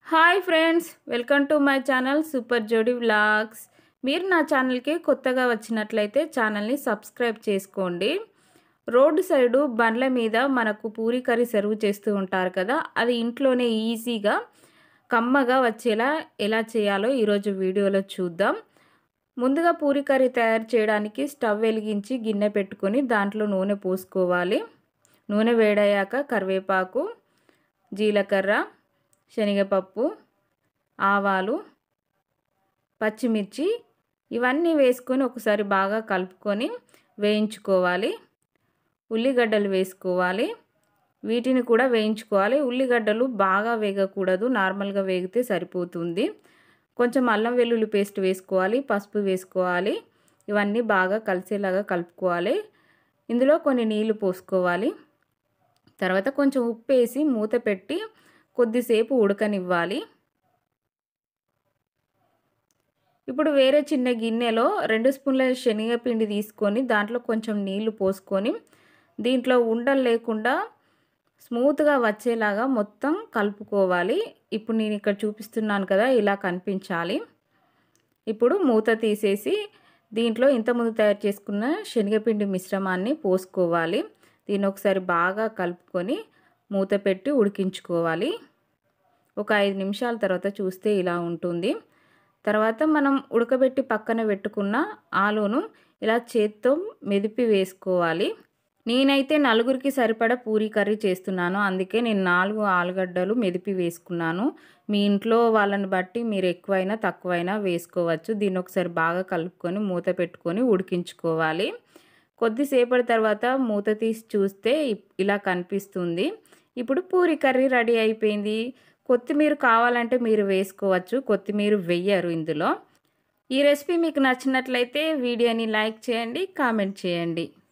hi friends welcome to my channel super జోడి vlogs మీరు నా ఛానల్కి కొత్తగా వచ్చినట్లయితే ఛానల్ని సబ్స్క్రైబ్ చేసుకోండి రోడ్డు సైడు బండ్ల మీద మనకు పూరీ కర్రీ సర్వ్ చేస్తూ ఉంటారు కదా అది ఇంట్లోనే ఈజీగా కమ్మగా వచ్చేలా ఎలా చేయాలో ఈరోజు వీడియోలో చూద్దాం ముందుగా పూరీ కర్రీ తయారు చేయడానికి స్టవ్ వెలిగించి గిన్నె పెట్టుకొని దాంట్లో నూనె పోసుకోవాలి నూనె వేడయ్యాక కరివేపాకు జీలకర్ర శనగపప్పు ఆవాలు పచ్చిమిర్చి ఇవన్నీ వేసుకొని ఒకసారి బాగా కలుపుకొని వేయించుకోవాలి ఉల్లిగడ్డలు వేసుకోవాలి వీటిని కూడా వేయించుకోవాలి ఉల్లిగడ్డలు బాగా వేగకూడదు నార్మల్గా వేగితే సరిపోతుంది కొంచెం అల్లం వెల్లుల్లి పేస్ట్ వేసుకోవాలి పసుపు వేసుకోవాలి ఇవన్నీ బాగా కలిసేలాగా కలుపుకోవాలి ఇందులో కొన్ని నీళ్లు పోసుకోవాలి తర్వాత కొంచెం ఉప్పు వేసి మూత పెట్టి కొద్దిసేపు ఉడకనివ్వాలి ఇప్పుడు వేరే చిన్న గిన్నెలో రెండు స్పూన్ల శనగపిండి తీసుకొని దాంట్లో కొంచెం నీళ్లు పోసుకొని దీంట్లో ఉండలు లేకుండా స్మూత్గా వచ్చేలాగా మొత్తం కలుపుకోవాలి ఇప్పుడు నేను ఇక్కడ చూపిస్తున్నాను కదా ఇలా కనిపించాలి ఇప్పుడు మూత తీసేసి దీంట్లో ఇంతకుముందు తయారు చేసుకున్న శనగపిండి మిశ్రమాన్ని పోసుకోవాలి దీన్ని ఒకసారి బాగా కలుపుకొని మూత పెట్టి ఉడికించుకోవాలి ఒక ఐదు నిమిషాల తర్వాత చూస్తే ఇలా ఉంటుంది తర్వాత మనం ఉడకబెట్టి పక్కన పెట్టుకున్న ఆలును ఇలా చేత్తో మెదిపి వేసుకోవాలి నేనైతే నలుగురికి సరిపడా పూరీ కర్రీ చేస్తున్నాను అందుకే నేను నాలుగు ఆలుగడ్డలు మెదిపి వేసుకున్నాను మీ ఇంట్లో వాళ్ళని బట్టి మీరు ఎక్కువైనా తక్కువైనా వేసుకోవచ్చు దీన్ని ఒకసారి బాగా కలుపుకొని మూత పెట్టుకొని ఉడికించుకోవాలి కొద్దిసేపటి తర్వాత మూత తీసి చూస్తే ఇలా కనిపిస్తుంది ఇప్పుడు పూరి కర్రీ రెడీ అయిపోయింది కొత్తిమీర కావాలంటే మీరు వేసుకోవచ్చు కొత్తిమీర వెయ్యరు ఇందులో ఈ రెసిపీ మీకు నచ్చినట్లయితే వీడియోని లైక్ చేయండి కామెంట్ చేయండి